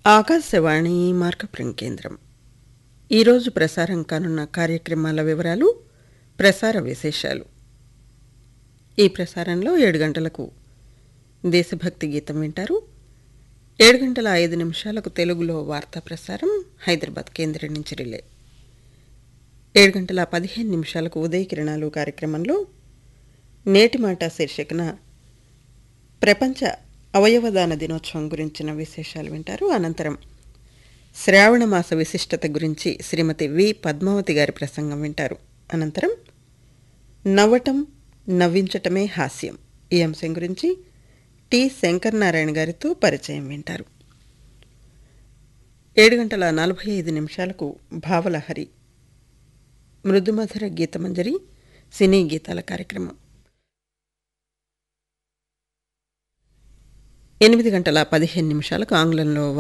ఆకాశవాణి మార్కపురం కేంద్రం ఈరోజు ప్రసారం కానున్న కార్యక్రమాల వివరాలు ప్రసార విశేషాలు ఈ ప్రసారంలో ఏడు గంటలకు దేశభక్తి గీతం వింటారు ఏడు గంటల ఐదు నిమిషాలకు తెలుగులో వార్తా ప్రసారం హైదరాబాద్ కేంద్రం నుంచి రిలే ఏడు గంటల పదిహేను నిమిషాలకు ఉదయ కిరణాలు కార్యక్రమంలో నేటి మాట శీర్షికన ప్రపంచ అవయవదాన దినోత్సవం గురించిన విశేషాలు వింటారు అనంతరం శ్రావణ మాస విశిష్టత గురించి శ్రీమతి వి పద్మావతి గారి ప్రసంగం వింటారు అనంతరం నవ్వటం నవ్వించటమే హాస్యం ఈ అంశం గురించి టి శంకర్ నారాయణ గారితో పరిచయం వింటారు ఏడు గంటల నలభై ఐదు నిమిషాలకు భావలహరి మృదుమధుర గీతమంజరి సినీ గీతాల కార్యక్రమం ఎనిమిది గంటల పదిహేను నిమిషాలకు ఆంగ్లంలో